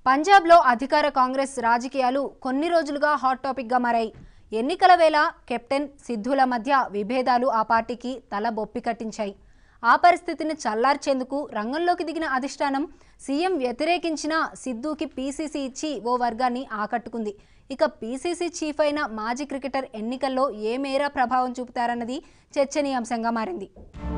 పంజాబ్లో అధికార కాంగ్రెస్ రాజకీయాలు కొన్ని రోజులుగా హాట్ టాపిక్గా మారాయి ఎన్నికల వేళ కెప్టెన్ సిద్ధుల మధ్య విభేదాలు ఆ పార్టీకి తల బొప్పి కట్టించాయి ఆ పరిస్థితిని చల్లార్చేందుకు రంగంలోకి దిగిన అధిష్టానం సీఎం వ్యతిరేకించిన సిద్ధుకి పీసీసీ ఇచ్చి ఓ వర్గాన్ని ఆకట్టుకుంది ఇక పీసీసీ చీఫ్ అయిన మాజీ క్రికెటర్ ఎన్నికల్లో ఏ మేర ప్రభావం చూపుతారన్నది చర్చనీయాంశంగా మారింది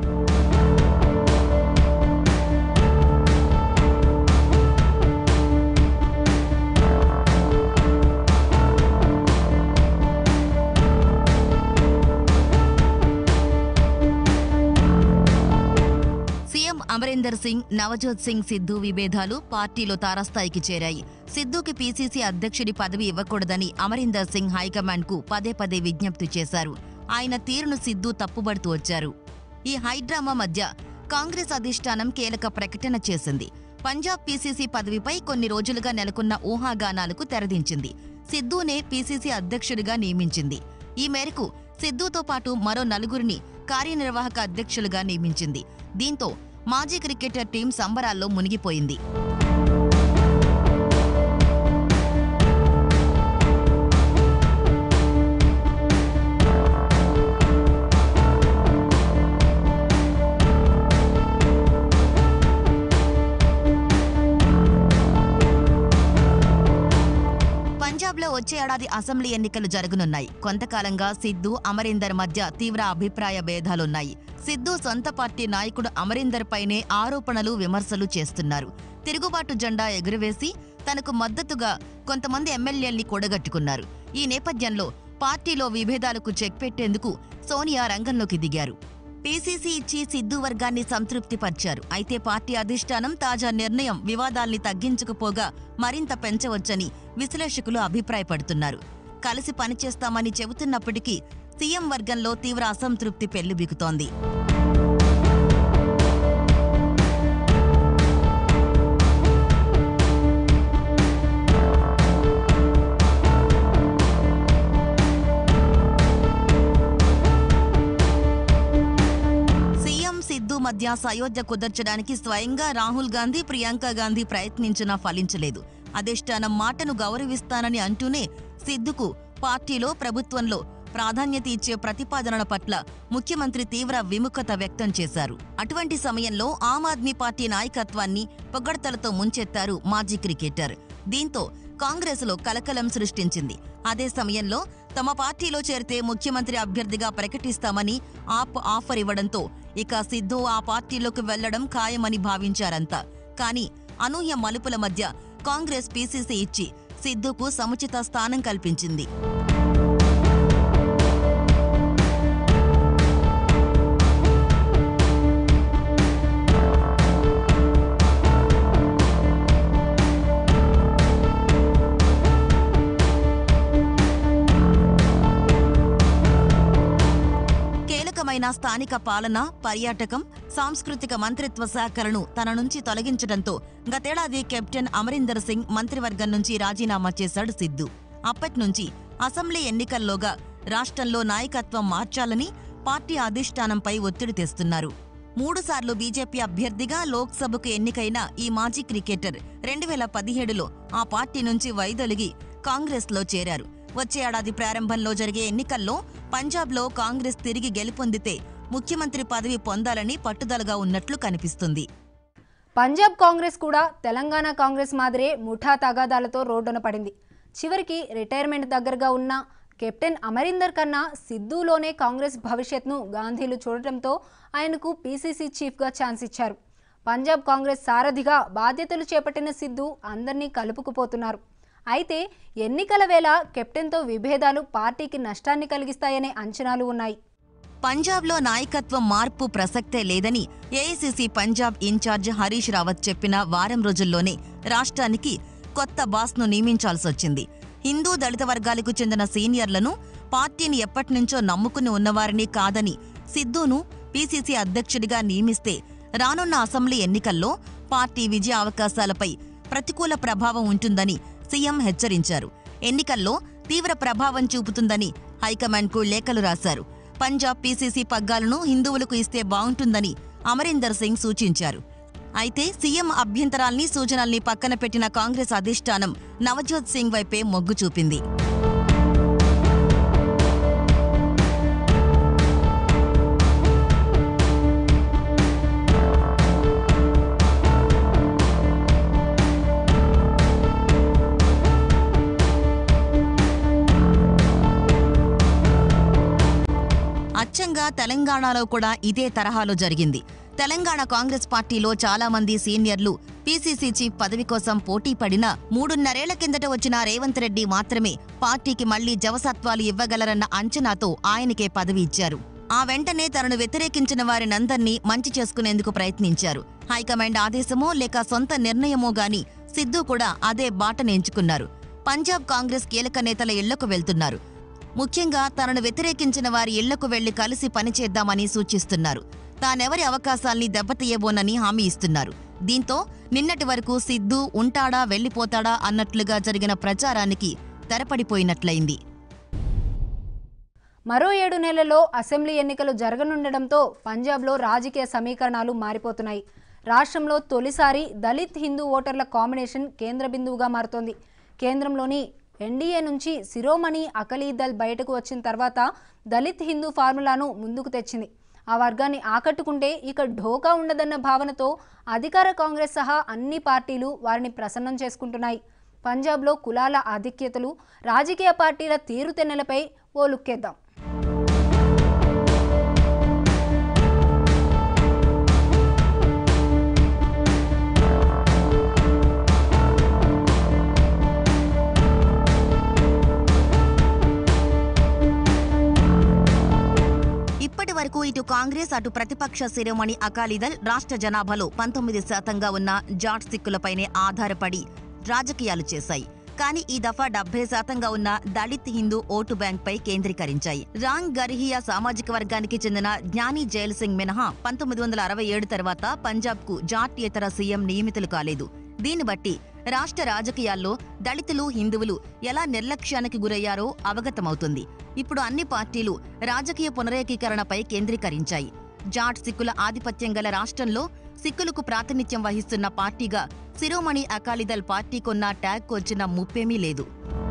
సీఎం అమరీందర్ సింగ్ నవజోత్ సింగ్ సిద్ధు విభేదాలు పార్టీలో తారాస్థాయికి చేరాయి సిద్ధుకి పీసీసీ అధ్యక్షుడి పదవి ఇవ్వకూడదని అమరీందర్ సింగ్ హైకమాండ్ కు పదే పదే విజ్ఞప్తి చేశారు ఆయన తీరును సిద్ధు తప్పుబడుతూ వచ్చారు ఈ హైడ్రామా మధ్య కాంగ్రెస్ అధిష్టానం కీలక ప్రకటన చేసింది పంజాబ్ పీసీసీ పదవిపై కొన్ని రోజులుగా నెలకొన్న ఊహాగానాలకు తెరదించింది సిద్ధునే పీసీసీ అధ్యక్షుడిగా నియమించింది ఈ మేరకు సిద్ధుతో పాటు మరో నలుగురిని కార్యనిర్వాహక అధ్యక్షులుగా నియమించింది దీంతో మాజీ క్రికెటర్ టీం సంబరాల్లో మునిగిపోయింది పంజాబ్లో వచ్చే ఏడాది అసెంబ్లీ ఎన్నికలు జరగనున్నాయి కొంతకాలంగా సిద్ధు అమరీందర్ మధ్య తీవ్ర అభిప్రాయ భేదాలున్నాయి సిద్ధు సొంత పార్టీ నాయకుడు అమరీందర్ పైనే ఆరోపణలు విమర్శలు చేస్తున్నారు తిరుగుబాటు జెండా ఎగురవేసి తనకు మద్దతుగా కొంతమంది ఎమ్మెల్యేల్ని కూడగట్టుకున్నారు ఈ నేపథ్యంలో పార్టీలో విభేదాలకు చెక్ పెట్టేందుకు సోనియా రంగంలోకి దిగారు పీసీసీ ఇచ్చి సిద్ధు వర్గాన్ని సంతృప్తిపరిచారు అయితే పార్టీ అధిష్టానం తాజా నిర్ణయం వివాదాల్ని తగ్గించకపోగా మరింత పెంచవచ్చని విశ్లేషకులు అభిప్రాయపడుతున్నారు కలిసి పనిచేస్తామని చెబుతున్నప్పటికీ సీఎం వర్గంలో తీవ్ర అసంతృప్తి పెల్లుబికుతోంది సీఎం సిద్ధు మధ్య సయోధ్య కుదర్చడానికి స్వయంగా రాహుల్ గాంధీ ప్రియాంక గాంధీ ప్రయత్నించినా ఫలించలేదు అధిష్టానం మాటను గౌరవిస్తానని అంటూనే సిద్ధుకు పార్టీలో ప్రభుత్వంలో ప్రాధాన్యత ఇచ్చే ప్రతిపాదనల పట్ల ముఖ్యమంత్రి తీవ్ర విముఖత వ్యక్తం చేశారు అటువంటి సమయంలో ఆమ్ ఆద్మీ పార్టీ నాయకత్వాన్ని పొగడ్తలతో ముంచెత్తారు మాజీ క్రికెటర్ దీంతో కాంగ్రెస్లో కలకలం సృష్టించింది అదే సమయంలో తమ పార్టీలో చేరితే ముఖ్యమంత్రి అభ్యర్థిగా ప్రకటిస్తామని ఆప్ ఆఫర్ ఇవ్వడంతో ఇక సిద్ధు ఆ పార్టీలోకి వెళ్లడం ఖాయమని భావించారంతా కానీ అనూహ్య మలుపుల మధ్య కాంగ్రెస్ పీసీసీ ఇచ్చి సిద్ధుకు సముచిత స్థానం కల్పించింది కీలకమైన స్థానిక పాలన పర్యాటకం సాంస్కృతిక మంత్రిత్వ శాఖలను తన నుంచి తొలగించడంతో గతేడాది కెప్టెన్ అమరీందర్ సింగ్ మంత్రివర్గం నుంచి రాజీనామా చేశాడు సిద్ధు అప్పట్నుంచి అసెంబ్లీ ఎన్నికల్లోగా రాష్ట్రంలో నాయకత్వం మార్చాలని పార్టీ అధిష్టానంపై ఒత్తిడి తెస్తున్నారు మూడుసార్లు బీజేపీ అభ్యర్థిగా లోక్సభకు ఎన్నికైన ఈ మాజీ క్రికెటర్ రెండు వేల పదిహేడులో ఆ పార్టీ నుంచి వైదొలిగి కాంగ్రెస్లో చేరారు వచ్చే ఏడాది ప్రారంభంలో జరిగే ఎన్నికల్లో పంజాబ్లో కాంగ్రెస్ తిరిగి గెలుపొందితే ముఖ్యమంత్రి పదవి పొందాలని పట్టుదలగా ఉన్నట్లు కనిపిస్తుంది పంజాబ్ కాంగ్రెస్ కూడా తెలంగాణ కాంగ్రెస్ మాదిరే ముఠా తగాదాలతో రోడ్డున పడింది చివరికి రిటైర్మెంట్ దగ్గరగా ఉన్న కెప్టెన్ అమరీందర్ కన్నా సిద్ధులోనే కాంగ్రెస్ భవిష్యత్ను గాంధీలు చూడటంతో ఆయనకు పీసీసీ చీఫ్గా ఛాన్స్ ఇచ్చారు పంజాబ్ కాంగ్రెస్ సారథిగా బాధ్యతలు చేపట్టిన సిద్ధు అందరినీ కలుపుకుపోతున్నారు అయితే ఎన్నికల వేళ కెప్టెన్తో విభేదాలు పార్టీకి నష్టాన్ని కలిగిస్తాయనే అంచనాలు ఉన్నాయి పంజాబ్లో నాయకత్వం మార్పు ప్రసక్తే లేదని ఏఐసీసీ పంజాబ్ ఇన్ఛార్జ్ హరీష్ రావత్ చెప్పిన వారం రోజుల్లోనే రాష్ట్రానికి కొత్త బాస్ను నియమించాల్సొచ్చింది హిందూ దళిత వర్గాలకు చెందిన సీనియర్లను పార్టీని ఎప్పటినుంచో నమ్ముకుని ఉన్నవారిని కాదని సిద్ధును పీసీసీ అధ్యక్షుడిగా నియమిస్తే రానున్న అసెంబ్లీ ఎన్నికల్లో పార్టీ విజయ అవకాశాలపై ప్రతికూల ప్రభావం ఉంటుందని సీఎం హెచ్చరించారు ఎన్నికల్లో తీవ్ర ప్రభావం చూపుతుందని హైకమాండ్కు లేఖలు రాశారు పంజాబ్ పీసీసీ పగ్గాలను హిందువులకు ఇస్తే బావుంటుందని అమరీందర్ సింగ్ సూచించారు అయితే సీఎం అభ్యంతరాల్ని సూచనల్ని పక్కన పెట్టిన కాంగ్రెస్ అధిష్టానం నవజోత్ సింగ్ వైపే మొగ్గు చూపింది అచ్చంగా తెలంగాణలో కూడా ఇదే తరహాలో జరిగింది తెలంగాణ కాంగ్రెస్ పార్టీలో చాలా మంది సీనియర్లు పీసీసీ చీఫ్ పదవి కోసం పోటీ పడినా మూడున్నరేళ్ల కిందట వచ్చిన రేవంత్ రెడ్డి మాత్రమే పార్టీకి మళ్లీ జవసత్వాలు ఇవ్వగలరన్న అంచనాతో ఆయనకే పదవి ఇచ్చారు ఆ వెంటనే తనను వ్యతిరేకించిన వారినందర్నీ మంచి చేసుకునేందుకు ప్రయత్నించారు హైకమాండ్ ఆదేశమో లేక సొంత నిర్ణయమో గాని సిద్ధు కూడా అదే బాటను ఎంచుకున్నారు పంజాబ్ కాంగ్రెస్ కీలక నేతల ఇళ్లకు వెళ్తున్నారు ముఖ్యంగా తనను వ్యతిరేకించిన వారి ఇళ్లకు వెళ్లి కలిసి పనిచేద్దామని సూచిస్తున్నారు తానెవరి అవకాశాల్ని దెబ్బతీయబోనని హామీ ఇస్తున్నారు దీంతో నిన్నటి వరకు సిద్ధు ఉంటాడా వెళ్లిపోతాడా అన్నట్లుగా జరిగిన ప్రచారానికి తెరపడిపోయినట్లయింది మరో ఏడు నెలల్లో అసెంబ్లీ ఎన్నికలు జరగనుండడంతో పంజాబ్లో రాజకీయ సమీకరణాలు మారిపోతున్నాయి రాష్ట్రంలో తొలిసారి దళిత్ హిందూ ఓటర్ల కాంబినేషన్ కేంద్ర బిందువుగా మారుతోంది కేంద్రంలోని ఎన్డీఏ నుంచి శిరోమణి అకలీదల్ బయటకు వచ్చిన తర్వాత దళిత్ హిందూ ఫార్ములాను ముందుకు తెచ్చింది ఆ వర్గాన్ని ఆకట్టుకుంటే ఇక ఢోకా ఉండదన్న భావనతో అధికార కాంగ్రెస్ సహా అన్ని పార్టీలు వారిని ప్రసన్నం చేసుకుంటున్నాయి పంజాబ్లో కులాల ఆధిక్యతలు రాజకీయ పార్టీల తీరుతెన్నులపై ఓ లుక్కేద్దాం ఇప్పటి వరకు ఇటు కాంగ్రెస్ అటు ప్రతిపక్ష శిరోమణి అకాలీదల్ రాష్ట్ర జనాభాలో పంతొమ్మిది శాతంగా ఉన్న జాట్ సిక్కులపైనే ఆధారపడి రాజకీయాలు చేశాయి కానీ ఈ దఫా డెబ్బై శాతంగా ఉన్న దళిత్ హిందూ ఓటు బ్యాంక్ పై కేంద్రీకరించాయి రాంగ్ గర్హియా సామాజిక వర్గానికి చెందిన జ్ఞాని జైల్ సింగ్ మినహా పంతొమ్మిది వందల అరవై ఏడు తర్వాత పంజాబ్ కు జాట్యేతర సీఎం నియమితులు కాలేదు దీన్ని బట్టి రాష్ట్ర రాజకీయాల్లో దళితులు హిందువులు ఎలా నిర్లక్ష్యానికి గురయ్యారో అవగతమవుతుంది ఇప్పుడు అన్ని పార్టీలు రాజకీయ పునరేకీకరణపై కేంద్రీకరించాయి జాట్ సిక్కుల ఆధిపత్యం గల రాష్ట్రంలో సిక్కులకు ప్రాతినిధ్యం వహిస్తున్న పార్టీగా శిరోమణి అకాలీదల్ పార్టీకున్న ట్యాగ్ వచ్చిన ముప్పేమీ లేదు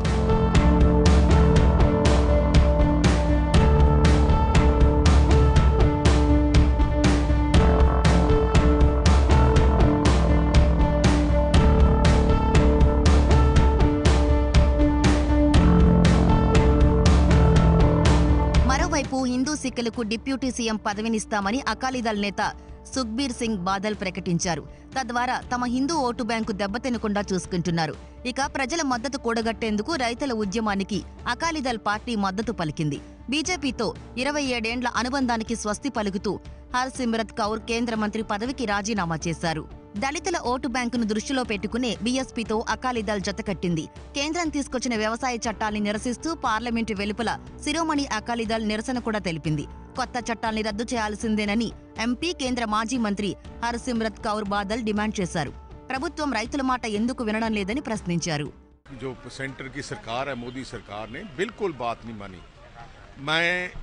మరోవైపు హిందూ సిక్కులకు డిప్యూటీ సీఎం పదవినిస్తామని అకాలీదళ్ నేత సుఖ్బీర్ సింగ్ బాదల్ ప్రకటించారు తద్వారా తమ హిందూ ఓటు బ్యాంకు దెబ్బతినకుండా చూసుకుంటున్నారు ఇక ప్రజల మద్దతు కూడగట్టేందుకు రైతుల ఉద్యమానికి అకాలీదళ్ పార్టీ మద్దతు పలికింది బీజేపీతో ఇరవై ఏడేండ్ల అనుబంధానికి స్వస్తి పలుకుతూ హర్సిమ్రత్ కౌర్ కేంద్ర మంత్రి పదవికి రాజీనామా చేశారు దళితుల ఓటు బ్యాంకును దృష్టిలో పెట్టుకునే బీఎస్పీతో అకాలీదళ్ జతకట్టింది కేంద్రం తీసుకొచ్చిన వ్యవసాయ చట్టాల్ని నిరసిస్తూ పార్లమెంటు వెలుపల శిరోమణి అకాలీదళ్ నిరసన కూడా తెలిపింది కొత్త చట్టాల్ని రద్దు చేయాల్సిందేనని ఎంపీ కేంద్ర మాజీ మంత్రి హర్సిమ్రత్ కౌర్ బాదల్ డిమాండ్ చేశారు ప్రభుత్వం రైతుల మాట ఎందుకు వినడం లేదని ప్రశ్నించారు जो सेंटर की सरकार है मोदी सरकार ने बिल्कुल बात नहीं मानी मैं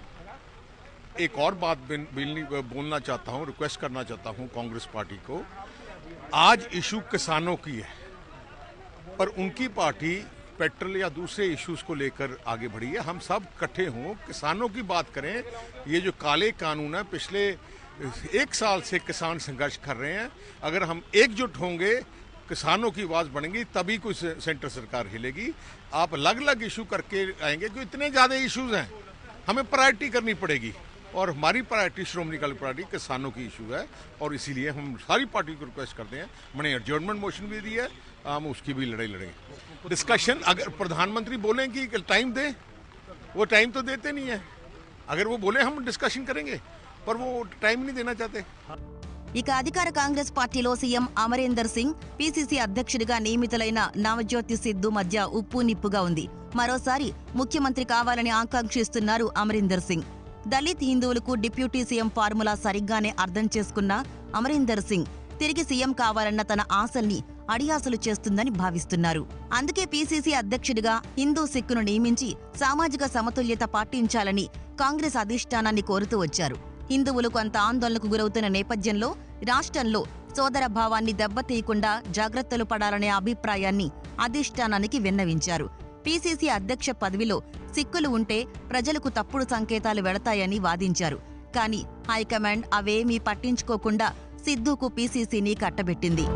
एक और बात बिन- बिलनी- बोलना चाहता हूं रिक्वेस्ट करना चाहता हूं कांग्रेस पार्टी को आज इशू किसानों की है पर उनकी पार्टी पेट्रोल या दूसरे इश्यूज को लेकर आगे बढ़ी है हम सब इकट्ठे हों किसानों की बात करें ये जो काले कानून है पिछले एक साल से किसान संघर्ष कर रहे हैं अगर हम एकजुट होंगे किसानों की आवाज बढ़ेंगी तभी कोई से- सेंटर सरकार हिलेगी आप अलग अलग इशू करके आएंगे क्योंकि इतने ज़्यादा इश्यूज हैं हमें प्रायोरिटी करनी पड़ेगी और हमारी प्रायोरिटी श्रोमणी अकाली पार्टी किसानों की इशू है और इसीलिए हम सारी पार्टी को रिक्वेस्ट करते हैं मैंने एडजर्नमेंट मोशन भी दी है हम उसकी भी लड़ाई लड़ेंगे डिस्कशन अगर प्रधानमंत्री बोलें कि टाइम दें वो टाइम तो देते नहीं है अगर वो बोले हम डिस्कशन करेंगे पर वो टाइम नहीं देना चाहते ఇక అధికార కాంగ్రెస్ పార్టీలో సీఎం అమరేందర్ సింగ్ పీసీసీ అధ్యక్షుడిగా నియమితులైన నవజ్యోతి సిద్ధు మధ్య ఉప్పు నిప్పుగా ఉంది మరోసారి ముఖ్యమంత్రి కావాలని ఆకాంక్షిస్తున్నారు అమరీందర్ సింగ్ దళిత్ హిందువులకు డిప్యూటీ సీఎం ఫార్ములా సరిగ్గానే అర్థం చేసుకున్న అమరీందర్ సింగ్ తిరిగి సీఎం కావాలన్న తన ఆశల్ని అడియాసలు చేస్తుందని భావిస్తున్నారు అందుకే పీసీసీ అధ్యక్షుడిగా హిందూ సిక్కును నియమించి సామాజిక సమతుల్యత పాటించాలని కాంగ్రెస్ అధిష్టానాన్ని కోరుతూ వచ్చారు హిందువులు కొంత ఆందోళనకు గురవుతున్న నేపథ్యంలో రాష్ట్రంలో సోదర భావాన్ని దెబ్బతీయకుండా జాగ్రత్తలు పడాలనే అభిప్రాయాన్ని అధిష్టానానికి విన్నవించారు పీసీసీ అధ్యక్ష పదవిలో సిక్కులు ఉంటే ప్రజలకు తప్పుడు సంకేతాలు వెళతాయని వాదించారు కానీ హైకమాండ్ అవేమీ పట్టించుకోకుండా సిద్ధుకు పీసీసీని కట్టబెట్టింది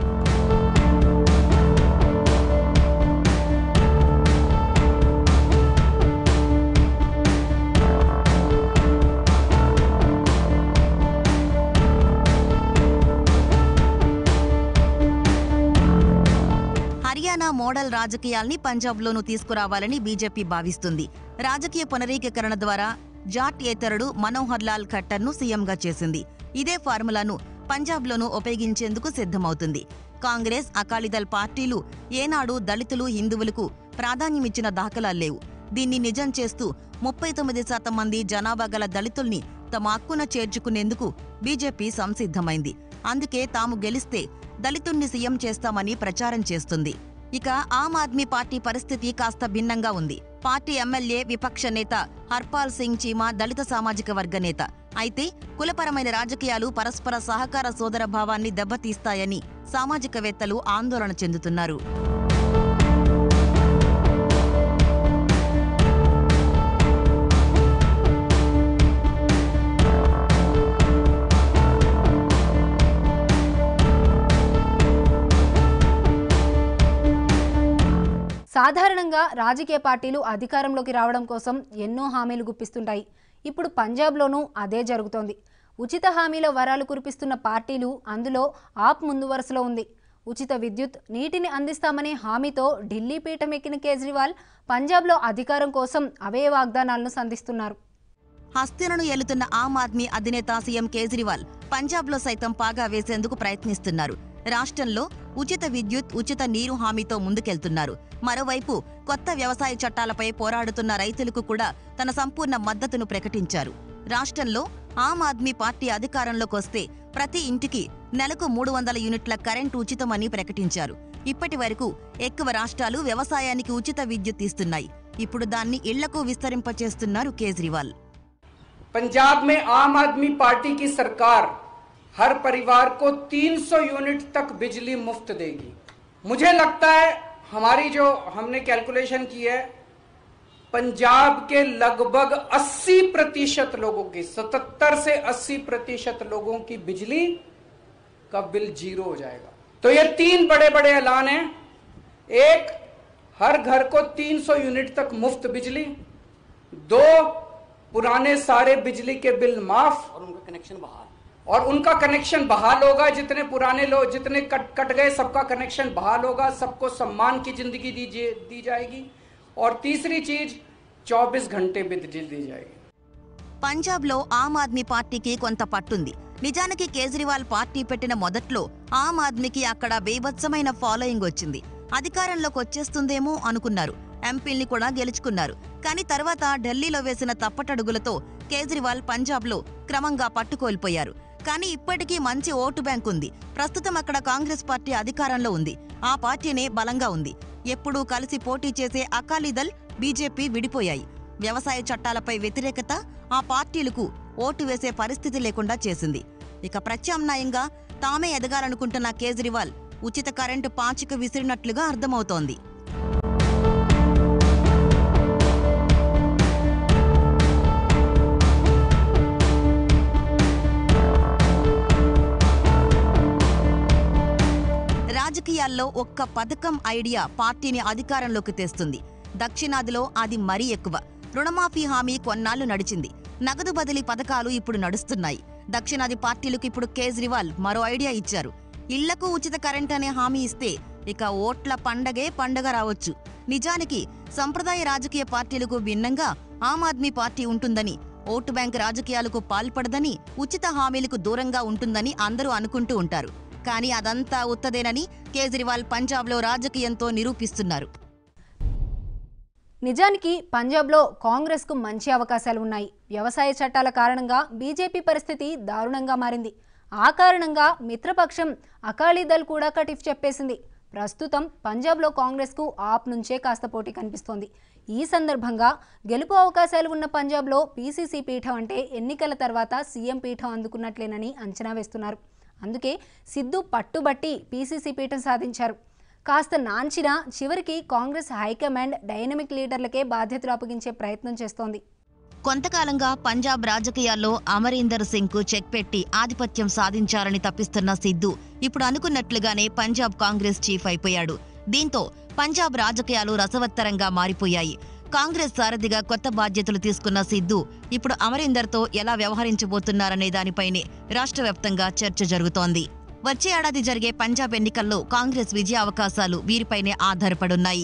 హర్యానా మోడల్ రాజకీయాల్ని పంజాబ్లోనూ తీసుకురావాలని బీజేపీ భావిస్తుంది రాజకీయ పునరీకరణ ద్వారా జాట్ ఏతరుడు మనోహర్ లాల్ ఖట్టర్ను సీఎంగా చేసింది ఇదే ఫార్ములాను పంజాబ్లోనూ ఉపయోగించేందుకు సిద్ధమవుతుంది కాంగ్రెస్ అకాలీదళ్ పార్టీలు ఏనాడు దళితులు హిందువులకు ప్రాధాన్యమిచ్చిన దాఖలాలు లేవు దీన్ని నిజం చేస్తూ ముప్పై తొమ్మిది శాతం మంది జనాభా గల దళితుల్ని తమ హక్కున చేర్చుకునేందుకు బీజేపీ సంసిద్ధమైంది అందుకే తాము గెలిస్తే దళితుణ్ణి సీఎం చేస్తామని ప్రచారం చేస్తుంది ఇక ఆమ్ ఆద్మీ పార్టీ పరిస్థితి కాస్త భిన్నంగా ఉంది పార్టీ ఎమ్మెల్యే విపక్ష నేత హర్పాల్ సింగ్ చీమా దళిత సామాజిక వర్గ నేత అయితే కులపరమైన రాజకీయాలు పరస్పర సహకార సోదర భావాన్ని దెబ్బతీస్తాయని సామాజికవేత్తలు ఆందోళన చెందుతున్నారు సాధారణంగా రాజకీయ పార్టీలు అధికారంలోకి రావడం కోసం ఎన్నో హామీలు గుప్పిస్తుంటాయి ఇప్పుడు పంజాబ్లోనూ అదే జరుగుతోంది ఉచిత హామీల వరాలు కురిపిస్తున్న పార్టీలు అందులో ఆప్ ముందు వరుసలో ఉంది ఉచిత విద్యుత్ నీటిని అందిస్తామనే హామీతో ఢిల్లీ పీఠం ఎక్కిన కేజ్రీవాల్ పంజాబ్లో అధికారం కోసం అవే వాగ్దానాలను సంధిస్తున్నారు హస్తినను ఏలుతున్న ఆమ్ ఆద్మీ అధినేత సీఎం కేజ్రీవాల్ పంజాబ్లో సైతం పాగా వేసేందుకు ప్రయత్నిస్తున్నారు రాష్ట్రంలో ఉచిత విద్యుత్ ఉచిత నీరు హామీతో ముందుకెళ్తున్నారు మరోవైపు కొత్త వ్యవసాయ చట్టాలపై పోరాడుతున్న రైతులకు కూడా తన సంపూర్ణ మద్దతును ప్రకటించారు రాష్ట్రంలో ఆమ్ ఆద్మీ పార్టీ అధికారంలోకి వస్తే ప్రతి ఇంటికి నెలకు మూడు వందల యూనిట్ల కరెంటు ఉచితమని ప్రకటించారు ఇప్పటి వరకు ఎక్కువ రాష్ట్రాలు వ్యవసాయానికి ఉచిత విద్యుత్ ఇస్తున్నాయి ఇప్పుడు దాన్ని ఇళ్లకు విస్తరింపచేస్తున్నారు కేజ్రీవాల్ पंजाब में आम आदमी पार्टी की सरकार हर परिवार को 300 यूनिट तक बिजली मुफ्त देगी मुझे लगता है हमारी जो हमने कैलकुलेशन की है पंजाब के लगभग 80 प्रतिशत लोगों की 77 से 80 प्रतिशत लोगों की बिजली का बिल जीरो हो जाएगा तो ये तीन बड़े बड़े ऐलान हैं एक हर घर को 300 यूनिट तक मुफ्त बिजली दो पुराने सारे बिजली के बिल माफ और उनका कनेक्शन बहाल और उनका कनेक्शन बहाल होगा जितने पुराने लोग जितने कट कट गए सबका कनेक्शन बहाल होगा सबको सम्मान की जिंदगी दीजिए दी जाएगी और तीसरी चीज 24 घंटे बिजली दी जाएगी పంజాబ్లో ఆమ్ ఆద్మీ పార్టీకి కొంత పట్టుంది నిజానికి కేజ్రీవాల్ పార్టీ పెట్టిన మొదట్లో ఆమ్ ఆద్మీకి అక్కడ బీభత్సమైన ఫాలోయింగ్ వచ్చింది అధికారంలోకి వచ్చేస్తుందేమో అనుకున్నారు ఎంపీల్ని కూడా గెలుచుకున్నారు కానీ తర్వాత ఢిల్లీలో వేసిన తప్పటడుగులతో కేజ్రీవాల్ పంజాబ్లో క్రమంగా పట్టుకోల్పోయారు కానీ ఇప్పటికీ మంచి ఓటు బ్యాంక్ ఉంది ప్రస్తుతం అక్కడ కాంగ్రెస్ పార్టీ అధికారంలో ఉంది ఆ పార్టీనే బలంగా ఉంది ఎప్పుడూ కలిసి పోటీ చేసే అకాలీదళ్ బీజేపీ విడిపోయాయి వ్యవసాయ చట్టాలపై వ్యతిరేకత ఆ పార్టీలకు ఓటు వేసే పరిస్థితి లేకుండా చేసింది ఇక ప్రత్యామ్నాయంగా తామే ఎదగాలనుకుంటున్న కేజ్రీవాల్ ఉచిత కరెంటు పాచిక విసిరినట్లుగా అర్థమవుతోంది రాజకీయాల్లో ఒక్క పథకం ఐడియా పార్టీని అధికారంలోకి తెస్తుంది దక్షిణాదిలో అది మరీ ఎక్కువ రుణమాఫీ హామీ కొన్నాళ్లు నడిచింది నగదు బదిలీ పథకాలు ఇప్పుడు నడుస్తున్నాయి దక్షిణాది పార్టీలకు ఇప్పుడు కేజ్రీవాల్ మరో ఐడియా ఇచ్చారు ఇళ్లకు ఉచిత కరెంట్ అనే హామీ ఇస్తే ఇక ఓట్ల పండగే పండగ రావచ్చు నిజానికి సంప్రదాయ రాజకీయ పార్టీలకు భిన్నంగా ఆమ్ ఆద్మీ పార్టీ ఉంటుందని ఓటు బ్యాంక్ రాజకీయాలకు పాల్పడదని ఉచిత హామీలకు దూరంగా ఉంటుందని అందరూ అనుకుంటూ ఉంటారు కానీ అదంతా ఉత్తదేనని కేజ్రీవాల్ పంజాబ్లో రాజకీయంతో నిరూపిస్తున్నారు నిజానికి పంజాబ్లో కాంగ్రెస్కు మంచి అవకాశాలు ఉన్నాయి వ్యవసాయ చట్టాల కారణంగా బీజేపీ పరిస్థితి దారుణంగా మారింది ఆ కారణంగా మిత్రపక్షం అకాలీదళ్ కూడా కటిఫ్ చెప్పేసింది ప్రస్తుతం పంజాబ్లో కాంగ్రెస్కు ఆప్ నుంచే కాస్త పోటీ కనిపిస్తోంది ఈ సందర్భంగా గెలుపు అవకాశాలు ఉన్న పంజాబ్లో పీసీసీ పీఠం అంటే ఎన్నికల తర్వాత సీఎం పీఠం అందుకున్నట్లేనని అంచనా వేస్తున్నారు అందుకే సిద్ధు పట్టుబట్టి పీసీసీ పీఠం సాధించారు కాస్త నాంచిన చివరికి కాంగ్రెస్ హైకమాండ్ డైనమిక్ లీడర్లకే బాధ్యతలు అప్పగించే ప్రయత్నం చేస్తోంది కొంతకాలంగా పంజాబ్ రాజకీయాల్లో అమరీందర్ సింగ్ కు చెక్ పెట్టి ఆధిపత్యం సాధించాలని తప్పిస్తున్న సిద్ధు ఇప్పుడు అనుకున్నట్లుగానే పంజాబ్ కాంగ్రెస్ చీఫ్ అయిపోయాడు దీంతో పంజాబ్ రాజకీయాలు రసవత్తరంగా మారిపోయాయి కాంగ్రెస్ సారథిగా కొత్త బాధ్యతలు తీసుకున్న సిద్ధు ఇప్పుడు అమరీందర్తో ఎలా వ్యవహరించబోతున్నారనే దానిపైనే రాష్ట్ర వ్యాప్తంగా చర్చ జరుగుతోంది వచ్చే ఏడాది జరిగే పంజాబ్ ఎన్నికల్లో కాంగ్రెస్ విజయ అవకాశాలు వీరిపైనే ఆధారపడున్నాయి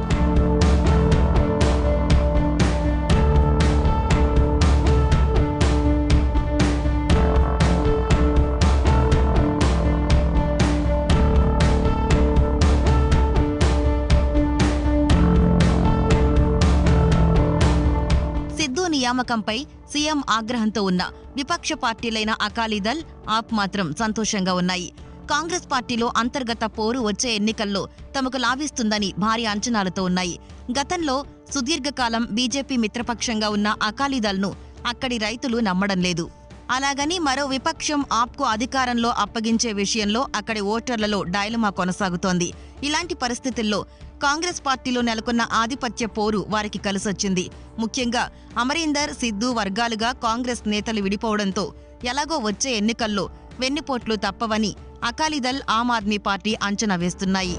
సిద్ధు నియామకంపై సీఎం ఆగ్రహంతో ఉన్న విపక్ష పార్టీలైన అకాలీదల్ ఆప్ మాత్రం సంతోషంగా ఉన్నాయి కాంగ్రెస్ పార్టీలో అంతర్గత పోరు వచ్చే ఎన్నికల్లో తమకు లాభిస్తుందని భారీ అంచనాలతో ఉన్నాయి గతంలో సుదీర్ఘకాలం బీజేపీ మిత్రపక్షంగా ఉన్న అకాలీదల్ను అక్కడి రైతులు నమ్మడం లేదు అలాగని మరో విపక్షం ఆప్కు అధికారంలో అప్పగించే విషయంలో అక్కడి ఓటర్లలో డైలమా కొనసాగుతోంది ఇలాంటి పరిస్థితుల్లో కాంగ్రెస్ పార్టీలో నెలకొన్న ఆధిపత్య పోరు వారికి కలిసొచ్చింది ముఖ్యంగా అమరీందర్ సిద్ధు వర్గాలుగా కాంగ్రెస్ నేతలు విడిపోవడంతో ఎలాగో వచ్చే ఎన్నికల్లో వెన్నుపోట్లు తప్పవని అకాలీదల్ ఆమ్ ఆద్మీ పార్టీ అంచనా వేస్తున్నాయి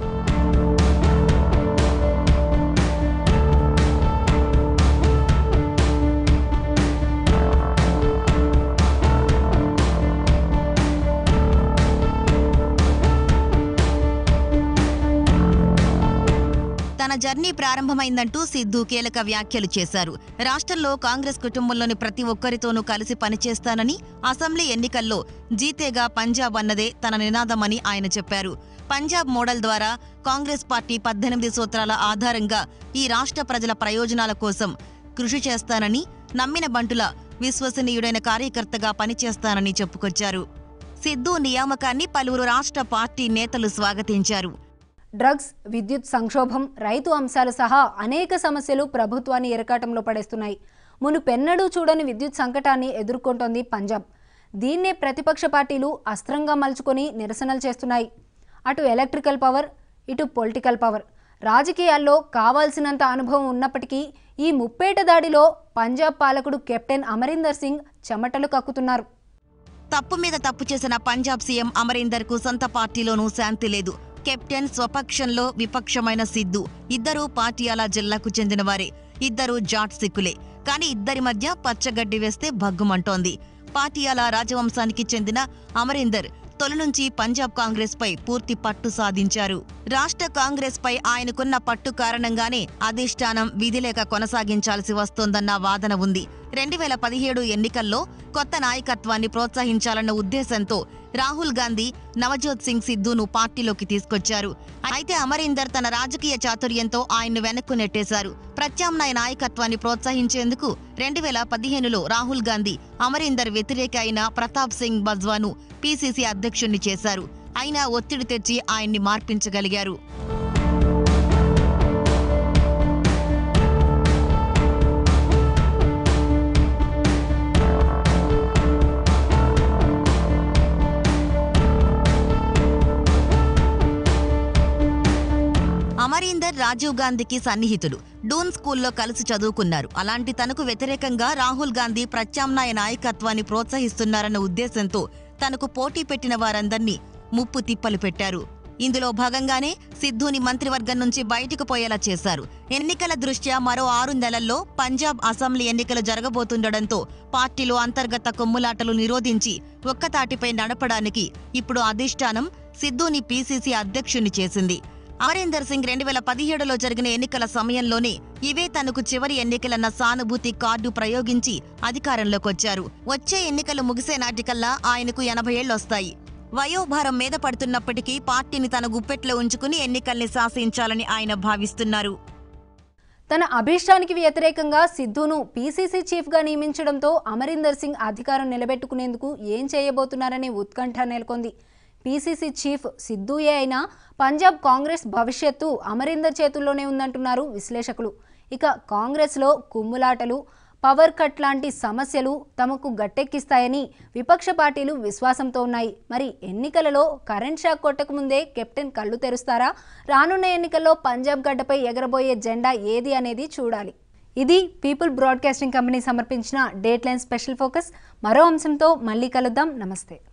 తన జర్నీ ప్రారంభమైందంటూ సిద్ధు కీలక వ్యాఖ్యలు చేశారు రాష్ట్రంలో కాంగ్రెస్ కుటుంబంలోని ప్రతి ఒక్కరితోనూ కలిసి పనిచేస్తానని అసెంబ్లీ ఎన్నికల్లో జీతేగా పంజాబ్ అన్నదే తన నినాదమని ఆయన చెప్పారు పంజాబ్ మోడల్ ద్వారా కాంగ్రెస్ పార్టీ పద్దెనిమిది సూత్రాల ఆధారంగా ఈ రాష్ట్ర ప్రజల ప్రయోజనాల కోసం కృషి చేస్తానని నమ్మిన బంటుల విశ్వసనీయుడైన కార్యకర్తగా పనిచేస్తానని చెప్పుకొచ్చారు సిద్ధు నియామకాన్ని పలువురు రాష్ట్ర పార్టీ నేతలు స్వాగతించారు డ్రగ్స్ విద్యుత్ సంక్షోభం రైతు అంశాలు సహా అనేక సమస్యలు ప్రభుత్వాన్ని ఎరకాటంలో పడేస్తున్నాయి మునుపెన్నడూ చూడని విద్యుత్ సంకటాన్ని ఎదుర్కొంటోంది పంజాబ్ దీన్నే ప్రతిపక్ష పార్టీలు అస్త్రంగా మలుచుకొని నిరసనలు చేస్తున్నాయి అటు ఎలక్ట్రికల్ పవర్ ఇటు పొలిటికల్ పవర్ రాజకీయాల్లో కావాల్సినంత అనుభవం ఉన్నప్పటికీ ఈ ముప్పేట దాడిలో పంజాబ్ పాలకుడు కెప్టెన్ అమరీందర్ సింగ్ చెమటలు కక్కుతున్నారు తప్పు మీద తప్పు చేసిన పంజాబ్ సీఎం అమరీందర్ కు సొంత పార్టీలోనూ శాంతి లేదు కెప్టెన్ స్వపక్షంలో విపక్షమైన సిద్ధు ఇద్దరూ పాటియాలా జిల్లాకు చెందినవారే ఇద్దరు జాట్ సిక్కులే కానీ ఇద్దరి మధ్య పచ్చగడ్డి వేస్తే భగ్గుమంటోంది పాటియాలా రాజవంశానికి చెందిన అమరీందర్ తొలి నుంచి పంజాబ్ కాంగ్రెస్ పై పూర్తి పట్టు సాధించారు రాష్ట్ర కాంగ్రెస్ పై ఆయనకున్న పట్టు కారణంగానే అధిష్టానం విధిలేక కొనసాగించాల్సి వస్తోందన్న వాదన ఉంది రెండు వేల పదిహేడు ఎన్నికల్లో కొత్త నాయకత్వాన్ని ప్రోత్సహించాలన్న ఉద్దేశంతో రాహుల్ గాంధీ నవజోత్ సింగ్ సిద్ధును పార్టీలోకి తీసుకొచ్చారు అయితే అమరీందర్ తన రాజకీయ చాతుర్యంతో ఆయన్ను వెనక్కు నెట్టేశారు ప్రత్యామ్నాయ నాయకత్వాన్ని ప్రోత్సహించేందుకు రెండు వేల పదిహేనులో రాహుల్ గాంధీ అమరీందర్ వ్యతిరేక అయిన ప్రతాప్ సింగ్ బజ్వాను పీసీసీ అధ్యక్షుణ్ణి చేశారు అయినా ఒత్తిడి తెచ్చి ఆయన్ని మార్పించగలిగారు అమరీందర్ రాజీవ్ గాంధీకి సన్నిహితుడు డూన్ స్కూల్లో కలిసి చదువుకున్నారు అలాంటి తనకు వ్యతిరేకంగా రాహుల్ గాంధీ ప్రత్యామ్నాయ నాయకత్వాన్ని ప్రోత్సహిస్తున్నారన్న ఉద్దేశంతో తనకు పోటీ పెట్టిన వారందర్నీ ముప్పు తిప్పలు పెట్టారు ఇందులో భాగంగానే సిద్ధుని మంత్రివర్గం నుంచి బయటకు పోయేలా చేశారు ఎన్నికల దృష్ట్యా మరో ఆరు నెలల్లో పంజాబ్ అసెంబ్లీ ఎన్నికలు జరగబోతుండటంతో పార్టీలో అంతర్గత కొమ్ములాటలు నిరోధించి ఒక్కతాటిపై నడపడానికి ఇప్పుడు అధిష్టానం సిద్ధుని పీసీసీ అధ్యక్షుణ్ణి చేసింది అమరీందర్ సింగ్ రెండు వేల పదిహేడులో జరిగిన ఎన్నికల సమయంలోనే ఇవే తనకు చివరి ఎన్నికలన్న సానుభూతి కార్డు ప్రయోగించి అధికారంలోకొచ్చారు వచ్చే ఎన్నికలు ముగిసే నాటికల్లా ఆయనకు ఎనభై ఏళ్లొస్తాయి వయోభారం మీద పడుతున్నప్పటికీ పార్టీని తన గుప్పెట్లో ఉంచుకుని ఎన్నికల్ని శాసించాలని ఆయన భావిస్తున్నారు తన అభీష్టానికి వ్యతిరేకంగా సిద్ధును పీసీసీ చీఫ్గా నియమించడంతో అమరీందర్ సింగ్ అధికారం నిలబెట్టుకునేందుకు ఏం చేయబోతున్నారనే ఉత్కంఠ నెలకొంది పీసీసీ చీఫ్ సిద్ధుయే అయినా పంజాబ్ కాంగ్రెస్ భవిష్యత్తు అమరీందర్ చేతుల్లోనే ఉందంటున్నారు విశ్లేషకులు ఇక కాంగ్రెస్లో కుమ్ములాటలు పవర్ కట్ లాంటి సమస్యలు తమకు గట్టెక్కిస్తాయని విపక్ష పార్టీలు విశ్వాసంతో ఉన్నాయి మరి ఎన్నికలలో కరెంట్ షాక్ కొట్టక ముందే కెప్టెన్ కళ్ళు తెరుస్తారా రానున్న ఎన్నికల్లో పంజాబ్ గడ్డపై ఎగరబోయే జెండా ఏది అనేది చూడాలి ఇది పీపుల్ బ్రాడ్కాస్టింగ్ కంపెనీ సమర్పించిన డేట్ లైన్ స్పెషల్ ఫోకస్ మరో అంశంతో మళ్ళీ కలుద్దాం నమస్తే